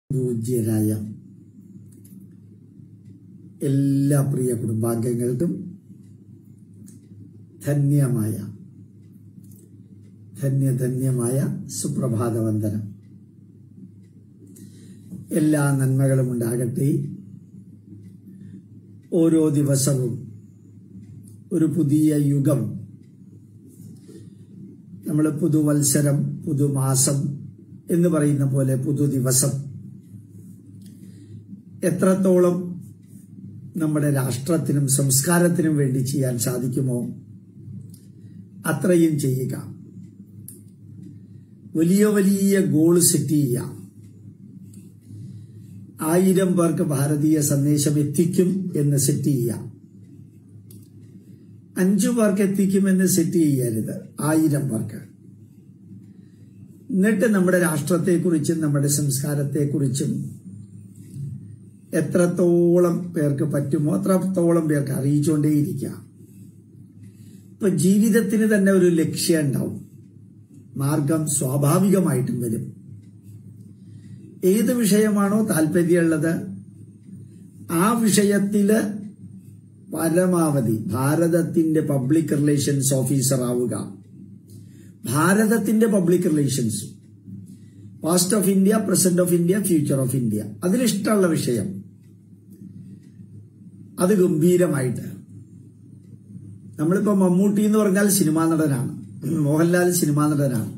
പൂജ്യരായ എല്ലാ പ്രിയ കുടുംബാംഗങ്ങൾക്കും ധന്യമായ ധന്യധന്യമായ സുപ്രഭാത വന്ദനം എല്ലാ നന്മകളും ഉണ്ടാകട്ടെ ഓരോ ദിവസവും ഒരു പുതിയ യുഗം നമ്മൾ പുതുവത്സരം പുതുമാസം എന്ന് പറയുന്ന പോലെ പുതുദിവസം എത്രത്തോളം നമ്മുടെ രാഷ്ട്രത്തിനും സംസ്കാരത്തിനും വേണ്ടി ചെയ്യാൻ സാധിക്കുമോ അത്രയും ചെയ്യുക വലിയ വലിയ ഗോൾ സെറ്റ് ചെയ്യാം ആയിരം പേർക്ക് ഭാരതീയ സന്ദേശം എത്തിക്കും എന്ന് സെറ്റ് ചെയ്യാം അഞ്ചു പേർക്ക് എത്തിക്കുമെന്ന് സെറ്റ് ചെയ്യരുത് ആയിരം പേർക്ക് എന്നിട്ട് നമ്മുടെ രാഷ്ട്രത്തെക്കുറിച്ചും നമ്മുടെ സംസ്കാരത്തെക്കുറിച്ചും എത്രത്തോളം പേർക്ക് പറ്റുമോ അത്രത്തോളം പേർക്ക് അറിയിച്ചുകൊണ്ടേയിരിക്കുക ഇപ്പൊ ജീവിതത്തിന് തന്നെ ഒരു ലക്ഷ്യം ഉണ്ടാവും മാർഗം സ്വാഭാവികമായിട്ടും വരും ഏത് വിഷയമാണോ താല്പര്യമുള്ളത് ആ വിഷയത്തില് പരമാവധി ഭാരതത്തിന്റെ പബ്ലിക് റിലേഷൻസ് ഓഫീസർ ആവുക ഭാരതത്തിന്റെ public relations past of India present of India future of India അതിലിഷ്ടമുള്ള വിഷയം അത് ഗംഭീരമായിട്ട് നമ്മളിപ്പോ മമ്മൂട്ടി എന്ന് പറഞ്ഞാൽ സിനിമാ നടനാണ് മോഹൻലാൽ സിനിമാ നടനാണ്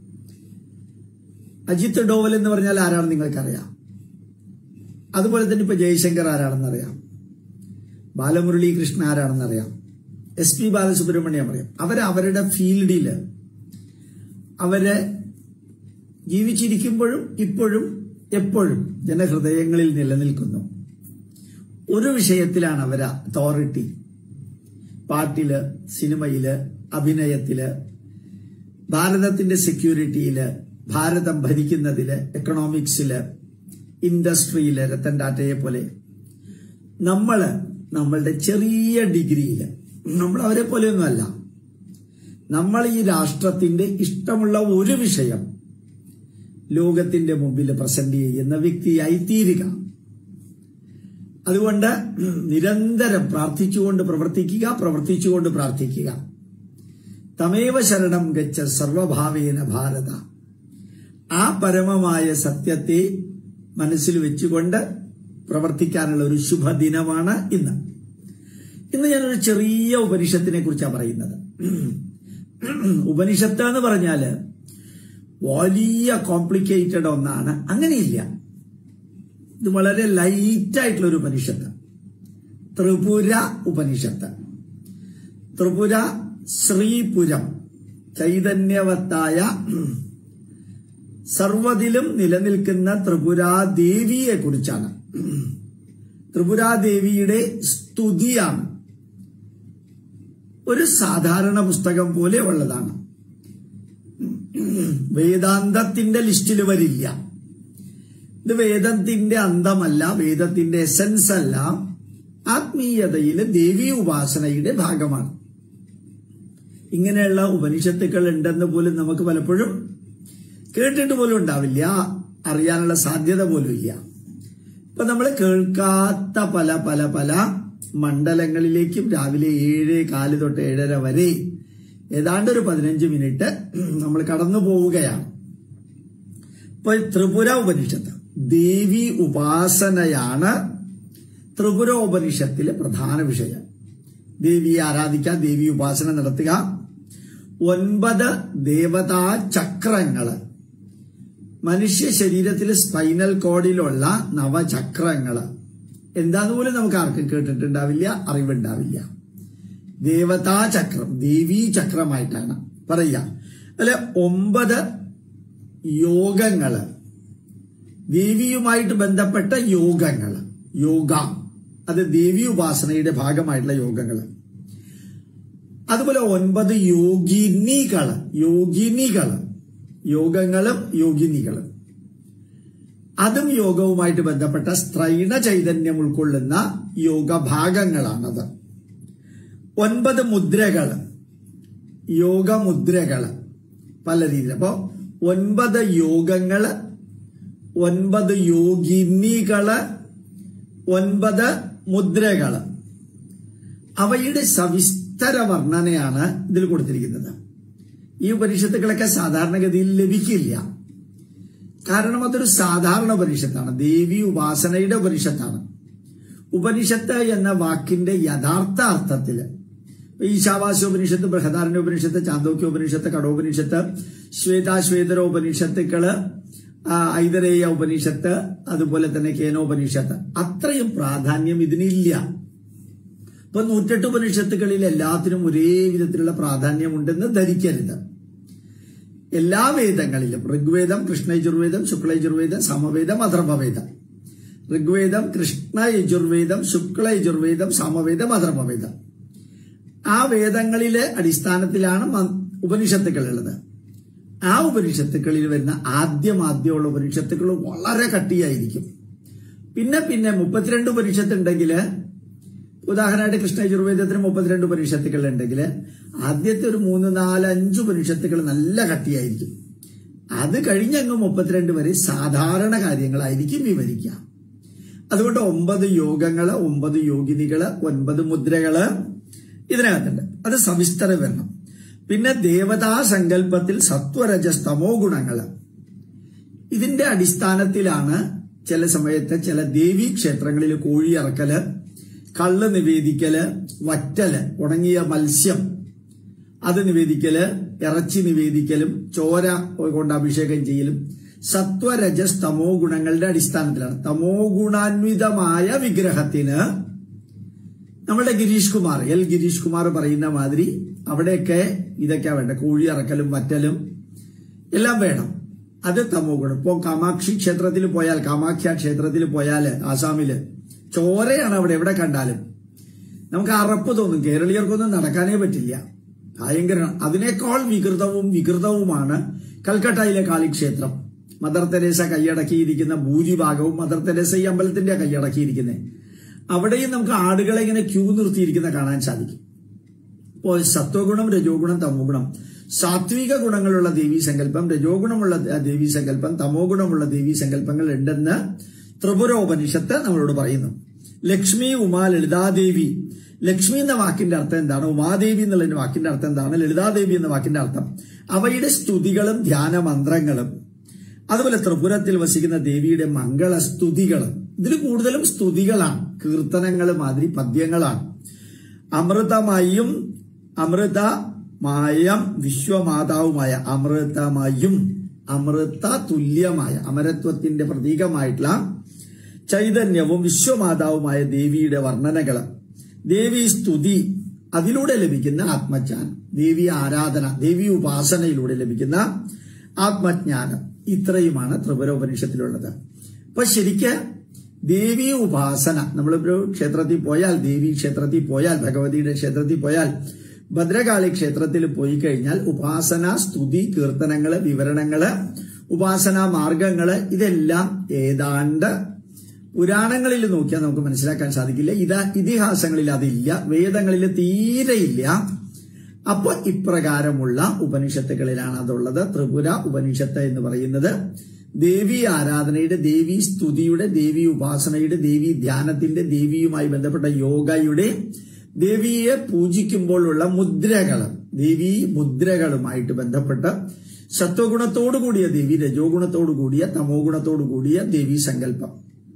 അജിത് ഡോവൽ എന്ന് പറഞ്ഞാൽ ആരാണെന്ന് നിങ്ങൾക്കറിയാം അതുപോലെ തന്നെ ഇപ്പൊ ജയശങ്കർ ആരാണെന്നറിയാം ബാലമുരളി കൃഷ്ണ ആരാണെന്നറിയാം എസ് പി ബാലസുബ്രഹ്മണ്യം അറിയാം അവര് അവരുടെ ഫീൽഡില് അവര് ജീവിച്ചിരിക്കുമ്പോഴും ഇപ്പോഴും എപ്പോഴും ജനഹൃദയങ്ങളിൽ നിലനിൽക്കുന്നു ഒരു വിഷയത്തിലാണ് അവർ അതോറിറ്റി പാട്ടില് സിനിമയില് അഭിനയത്തില് ഭാരതത്തിന്റെ സെക്യൂരിറ്റിയില് ഭാരതം ഭരിക്കുന്നതില് എക്കണോമിക്സില് ഇൻഡസ്ട്രിയില് രത്തൻ ടാറ്റയെ പോലെ നമ്മള് നമ്മളുടെ ചെറിയ ഡിഗ്രിയില് നമ്മൾ അവരെ പോലെയൊന്നുമല്ല നമ്മൾ ഈ രാഷ്ട്രത്തിന്റെ ഇഷ്ടമുള്ള ഒരു വിഷയം ലോകത്തിന്റെ മുമ്പിൽ പ്രസന്റ് ചെയ്യുന്ന വ്യക്തിയായി തീരുക അതുകൊണ്ട് നിരന്തരം പ്രാർത്ഥിച്ചുകൊണ്ട് പ്രവർത്തിക്കുക പ്രവർത്തിച്ചുകൊണ്ട് പ്രാർത്ഥിക്കുക തമേവ ശരണം ഗച്ച സർവഭാവേന ഭാരത ആ പരമമായ സത്യത്തെ മനസ്സിൽ വെച്ചുകൊണ്ട് പ്രവർത്തിക്കാനുള്ള ഒരു ശുഭദിനമാണ് ഇന്ന് ഇന്ന് ഞാനൊരു ചെറിയ ഉപനിഷത്തിനെ കുറിച്ചാണ് പറയുന്നത് ഉപനിഷത്ത് എന്ന് പറഞ്ഞാല് വലിയ കോംപ്ലിക്കേറ്റഡ് ഒന്നാണ് അങ്ങനെയില്ല ഇത് വളരെ ലൈറ്റ് ആയിട്ടുള്ള ഒരു ഉപനിഷത്ത് ത്രിപുര ഉപനിഷത്ത് ത്രിപുര ശ്രീപുരം ചൈതന്യവത്തായ സർവതിലും നിലനിൽക്കുന്ന ത്രിപുരാദേവിയെ കുറിച്ചാണ് ത്രിപുരാദേവിയുടെ സ്തുതിയാണ് ഒരു സാധാരണ പുസ്തകം പോലെ ഉള്ളതാണ് വേദാന്തത്തിന്റെ ലിസ്റ്റിൽ വരില്ല ഇത് വേദത്തിന്റെ അന്തമല്ല വേദത്തിന്റെ എസൻസ് അല്ല ആത്മീയതയിലെ ദേവീ ഉപാസനയുടെ ഭാഗമാണ് ഇങ്ങനെയുള്ള ഉപനിഷത്തുക്കൾ ഉണ്ടെന്ന് പോലും നമുക്ക് പലപ്പോഴും കേട്ടിട്ട് പോലും ഉണ്ടാവില്ല അറിയാനുള്ള സാധ്യത പോലും ഇല്ല ഇപ്പൊ നമ്മൾ കേൾക്കാത്ത പല പല പല മണ്ഡലങ്ങളിലേക്കും രാവിലെ ഏഴ് കാല് തൊട്ട് ഏഴര വരെ ഏതാണ്ട് ഒരു പതിനഞ്ച് മിനിറ്റ് നമ്മൾ കടന്നു പോവുകയാണ് ഇപ്പൊ ത്രിപുര ഉപനിഷത്ത് ദേവി ഉപാസനയാണ് ത്രിപുര ഉപനിഷത്തിലെ പ്രധാന വിഷയം ദേവിയെ ആരാധിക്കുക ദേവി ഉപാസന നടത്തുക ഒൻപത് ദേവതാ ചക്രങ്ങള് മനുഷ്യ ശരീരത്തിലെ സ്പൈനൽ കോഡിലുള്ള നവചക്രങ്ങള് എന്താന്ന് പോലും നമുക്ക് ആർക്കും കേട്ടിട്ടുണ്ടാവില്ല അറിവുണ്ടാവില്ല ദേവതാ ചക്രം ദേവീ ചക്രമായിട്ടാണ് പറയുക അല്ലെ ഒമ്പത് യോഗങ്ങള് ദേവിയുമായിട്ട് ബന്ധപ്പെട്ട യോഗങ്ങള് യോഗ അത് ദേവി ഉപാസനയുടെ ഭാഗമായിട്ടുള്ള യോഗങ്ങള് അതുപോലെ ഒൻപത് യോഗിനികള് യോഗിനികള് യോഗങ്ങളും യോഗിനികളും അതും യോഗവുമായിട്ട് ബന്ധപ്പെട്ട സ്ത്രൈണ ചൈതന്യം ഉൾക്കൊള്ളുന്ന യോഗഭാഗങ്ങളാണത് ഒൻപത് മുദ്രകള് യോഗമുദ്രകള് പല രീതിയിൽ അപ്പോ ഒൻപത് യോഗങ്ങള് ഒൻപത് യോഗിനികള് ഒൻപത് മുദ്രകള് അവയുടെ സവിസ്തര വർണ്ണനയാണ് ഇതിൽ കൊടുത്തിരിക്കുന്നത് ഈ ഉപനിഷത്തുകളൊക്കെ സാധാരണഗതിയിൽ ലഭിക്കില്ല കാരണം അതൊരു സാധാരണ ഉപനിഷത്താണ് ദേവി ഉപാസനയുടെ ഉപനിഷത്താണ് ഉപനിഷത്ത് എന്ന വാക്കിന്റെ യഥാർത്ഥ അർത്ഥത്തില് ഈശാവാസ്യ ഉപനിഷത്ത് ബൃഹദാരണ്യ ഉപനിഷത്ത് ചാന്തോക്യ ഉപനിഷത്ത് കടോപനിഷത്ത് ശ്വേതാശ്വേതര ഉപനിഷത്തുക്കള് ആ, ഐതരേയ ഉപനിഷത്ത് അതുപോലെ തന്നെ കേനോപനിഷത്ത് അത്രയും പ്രാധാന്യം ഇതിനില്ല ഇപ്പൊ നൂറ്റെട്ട് ഉപനിഷത്തുകളിൽ എല്ലാത്തിനും ഒരേ വിധത്തിലുള്ള പ്രാധാന്യമുണ്ടെന്ന് ധരിക്കരുത് എല്ലാ വേദങ്ങളിലും ഋഗ്വേദം കൃഷ്ണയജുർവേദം ശുക്ലയജുർവേദം സമവേദം അധർമ്മവേദം ഋഗ്വേദം കൃഷ്ണ യജുർവേദം ശുക്ല യജുർവേദം സമവേദം അധർമ്മവേദം ആ വേദങ്ങളിലെ അടിസ്ഥാനത്തിലാണ് മ- ഉപനിഷത്തുക്കൾ ഉള്ളത് ആ ഉപനിഷത്തുക്കളിൽ വരുന്ന ആദ്യം ആദ്യമുള്ള ഉപനിഷത്തുക്കൾ വളരെ കട്ടിയായിരിക്കും പിന്നെ പിന്നെ മുപ്പത്തിരണ്ട് ഉപനിഷത്ത് ഉണ്ടെങ്കിൽ ഉദാഹരണമായിട്ട് കൃഷ്ണ യജുർവേദത്തിന് മുപ്പത്തിരണ്ട് ഉപനിഷത്തുക്കൾ ഉണ്ടെങ്കിൽ ആദ്യത്തെ ഒരു മൂന്ന് നാല് അഞ്ച് ഉപനിഷത്തുക്കൾ നല്ല കട്ടിയായിരിക്കും അത് കഴിഞ്ഞങ്ങ് മുപ്പത്തിരണ്ട് വരെ സാധാരണ കാര്യങ്ങളായിരിക്കും വിവരിക്കുക അതുകൊണ്ട് ഒമ്പത് യോഗങ്ങള് ഒമ്പത് യോഗിനികള് ഒൻപത് മുദ്രകള് ഇതിനകത്തുണ്ട് അത് സവിസ്തര വരണം പിന്നെ ദേവതാ സങ്കല്പത്തിൽ സത്വരജസ്തമോ ഗുണങ്ങള് ഇതിന്റെ അടിസ്ഥാനത്തിലാണ് ചില സമയത്ത് ചില ദേവീ ക്ഷേത്രങ്ങളിൽ കോഴി ഇറക്കല് കള്ള് നിവേദിക്കല് വറ്റല് ഉണങ്ങിയ മത്സ്യം അത് നിവേദിക്കല് ഇറച്ചി നിവേദിക്കലും ചോര കൊണ്ട് അഭിഷേകം ചെയ്യലും സത്വരജസ് തമോ ഗുണങ്ങളുടെ അടിസ്ഥാനത്തിലാണ് തമോ ഗുണാന്വിതമായ വിഗ്രഹത്തിന് നമ്മുടെ ഗിരീഷ് കുമാർ എൽ ഗിരീഷ് കുമാർ പറയുന്ന മാതിരി അവിടെയൊക്കെ ഇതൊക്കെയാ വേണ്ട കോഴി ഇറക്കലും വറ്റലും എല്ലാം വേണം അത് തമോ ഗുണം ഇപ്പൊ കാമാക്ഷി ക്ഷേത്രത്തിൽ പോയാൽ കാമാഖ്യ ക്ഷേത്രത്തിൽ പോയാൽ ആസാമില് ചോരയാണ് അവിടെ എവിടെ കണ്ടാലും നമുക്ക് അറപ്പ് തോന്നും കേരളീയർക്കൊന്നും നടക്കാനേ പറ്റില്ല ഭയങ്കര അതിനേക്കാൾ വികൃതവും വികൃതവുമാണ് കൽക്കട്ടയിലെ കാളിക്ഷേത്രം മദർ തെരേസ കൈയടക്കിയിരിക്കുന്ന ഭൂരിഭാഗവും മദർ തെരേസ ഈ അമ്പലത്തിന്റെ കൈയടക്കിയിരിക്കുന്നത് അവിടെയും നമുക്ക് ആടുകളെ ഇങ്ങനെ ക്യൂ നിർത്തിയിരിക്കുന്ന കാണാൻ സാധിക്കും ഇപ്പോൾ സത്വഗുണം രജോ ഗുണം തമോ ഗുണം സാത്വിക ഗുണങ്ങളുള്ള ദേവീ സങ്കല്പം രജോ ഗുണമുള്ള ദേവീ സങ്കല്പം തമോ ഗുണമുള്ള ദേവീ സങ്കല്പങ്ങൾ ഉണ്ടെന്ന് ത്രിപുരോപനിഷത്ത് നമ്മളോട് പറയുന്നു ലക്ഷ്മി ഉമാ ലളിതാദേവി ലക്ഷ്മി എന്ന വാക്കിന്റെ അർത്ഥം എന്താണ് ഉമാദേവി എന്നുള്ള വാക്കിന്റെ അർത്ഥം എന്താണ് ലളിതാദേവി എന്ന വാക്കിന്റെ അർത്ഥം അവയുടെ സ്തുതികളും ധ്യാന മന്ത്രങ്ങളും അതുപോലെ ത്രിപുരത്തിൽ വസിക്കുന്ന ദേവിയുടെ മംഗളസ്തുതികളും ഇതിൽ കൂടുതലും സ്തുതികളാണ് കീർത്തനങ്ങൾ മാതിരി പദ്യങ്ങളാണ് അമൃതമയും അമൃതമായം വിശ്വമാതാവുമായ അമൃതമയും അമൃത തുല്യമായ അമരത്വത്തിന്റെ പ്രതീകമായിട്ടുള്ള ചൈതന്യവും വിശ്വമാതാവുമായ ദേവിയുടെ വർണ്ണനകൾ ദേവി സ്തുതി അതിലൂടെ ലഭിക്കുന്ന ആത്മജ്ഞാനം ദേവി ആരാധന ദേവി ഉപാസനയിലൂടെ ലഭിക്കുന്ന ആത്മജ്ഞാനം ഇത്രയുമാണ് ത്രിപുരോപനിഷത്തിലുള്ളത് അപ്പൊ ശരിക്ക് ദേവി ഉപാസന നമ്മളിപ്പോ ക്ഷേത്രത്തിൽ പോയാൽ ദേവി ക്ഷേത്രത്തിൽ പോയാൽ ഭഗവതിയുടെ ക്ഷേത്രത്തിൽ പോയാൽ ഭദ്രകാളി ക്ഷേത്രത്തിൽ പോയി കഴിഞ്ഞാൽ ഉപാസന സ്തുതി കീർത്തനങ്ങള് വിവരണങ്ങള് ഉപാസനാ മാർഗങ്ങള് ഇതെല്ലാം ഏതാണ്ട് പുരാണങ്ങളിൽ നോക്കിയാൽ നമുക്ക് മനസ്സിലാക്കാൻ സാധിക്കില്ല ഇത് ഇതിഹാസങ്ങളിൽ അതില്ല വേദങ്ങളിൽ തീരെയില്ല അപ്പൊ ഇപ്രകാരമുള്ള ഉപനിഷത്തുകളിലാണ് അതുള്ളത് ത്രിപുര ഉപനിഷത്ത് എന്ന് പറയുന്നത് ദേവി ആരാധനയുടെ ദേവി സ്തുതിയുടെ ദേവി ഉപാസനയുടെ ദേവി ധ്യാനത്തിന്റെ ദേവിയുമായി ബന്ധപ്പെട്ട യോഗയുടെ ദേവിയെ പൂജിക്കുമ്പോഴുള്ള മുദ്രകൾ ദേവി മുദ്രകളുമായിട്ട് ബന്ധപ്പെട്ട് സത്വഗുണത്തോടു കൂടിയ ദേവി രജോ ഗുണത്തോടു കൂടിയ തമോ ഗുണത്തോടു കൂടിയ ദേവി സങ്കല്പം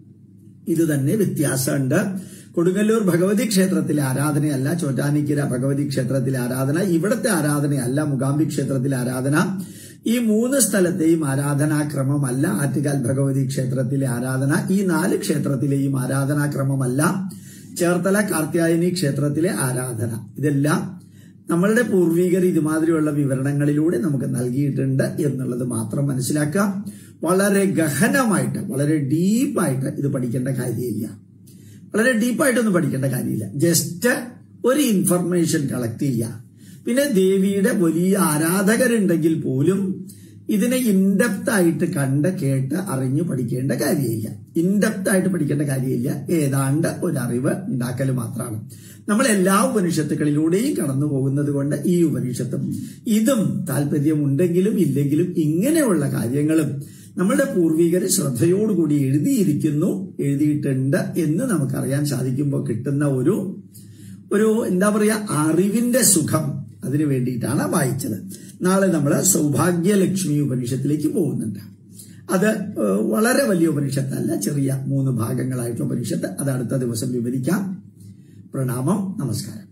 ഇത് തന്നെ വ്യത്യാസമുണ്ട് കൊടുങ്ങല്ലൂർ ഭഗവതി ക്ഷേത്രത്തിലെ ആരാധനയല്ല ചോറ്റാനിക്കര ഭഗവതി ക്ഷേത്രത്തിലെ ആരാധന ഇവിടുത്തെ ആരാധനയല്ല മുഗാംബി ക്ഷേത്രത്തിലെ ആരാധന ഈ മൂന്ന് സ്ഥലത്തെയും ആരാധനാക്രമമല്ല ആറ്റുകാൽ ഭഗവതി ക്ഷേത്രത്തിലെ ആരാധന ഈ നാല് ക്ഷേത്രത്തിലെയും ആരാധനാക്രമമല്ല ചേർത്തല കാർത്യായനി ക്ഷേത്രത്തിലെ ആരാധന ഇതെല്ലാം നമ്മളുടെ പൂർവികർ ഇതുമാതിരിയുള്ള വിവരണങ്ങളിലൂടെ നമുക്ക് നൽകിയിട്ടുണ്ട് എന്നുള്ളത് മാത്രം മനസ്സിലാക്കാം വളരെ ഗഹനമായിട്ട് വളരെ ഡീപ്പായിട്ട് ഇത് പഠിക്കേണ്ട കാര്യമില്ല വളരെ ഡീപ്പായിട്ടൊന്നും പഠിക്കേണ്ട കാര്യമില്ല ജസ്റ്റ് ഒരു ഇൻഫർമേഷൻ കളക്ട് ചെയ്യുക പിന്നെ ദേവിയുടെ വലിയ ആരാധകരുണ്ടെങ്കിൽ പോലും ഇതിനെ ഇൻഡെപ്ത് ആയിട്ട് കണ്ട് കേട്ട് അറിഞ്ഞു പഠിക്കേണ്ട കാര്യമില്ല ഇൻഡെപ്ത് ആയിട്ട് പഠിക്കേണ്ട കാര്യമില്ല ഏതാണ്ട് ഒരു അറിവ് ഉണ്ടാക്കൽ മാത്രമാണ് നമ്മൾ എല്ലാ ഉപനിഷത്തുകളിലൂടെയും കടന്നു പോകുന്നത് കൊണ്ട് ഈ ഉപനിഷത്തും ഇതും താല്പര്യമുണ്ടെങ്കിലും ഇല്ലെങ്കിലും ഇങ്ങനെയുള്ള കാര്യങ്ങളും നമ്മളുടെ പൂർവികര് ശ്രദ്ധയോടുകൂടി എഴുതിയിരിക്കുന്നു എഴുതിയിട്ടുണ്ട് എന്ന് നമുക്കറിയാൻ സാധിക്കുമ്പോൾ കിട്ടുന്ന ഒരു ഒരു എന്താ പറയാ അറിവിന്റെ സുഖം അതിനു വേണ്ടിയിട്ടാണ് വായിച്ചത് നാളെ നമ്മൾ സൗഭാഗ്യലക്ഷ്മി ഉപനിഷത്തിലേക്ക് പോകുന്നുണ്ട് അത് ഏഹ്, വളരെ വലിയ ഉപനിഷത്തല്ല ചെറിയ മൂന്ന് ഭാഗങ്ങളായിട്ടുള്ള ഉപനിഷത്ത് അത് അടുത്ത ദിവസം വിവരിക്കാം പ്രണാമം നമസ്കാരം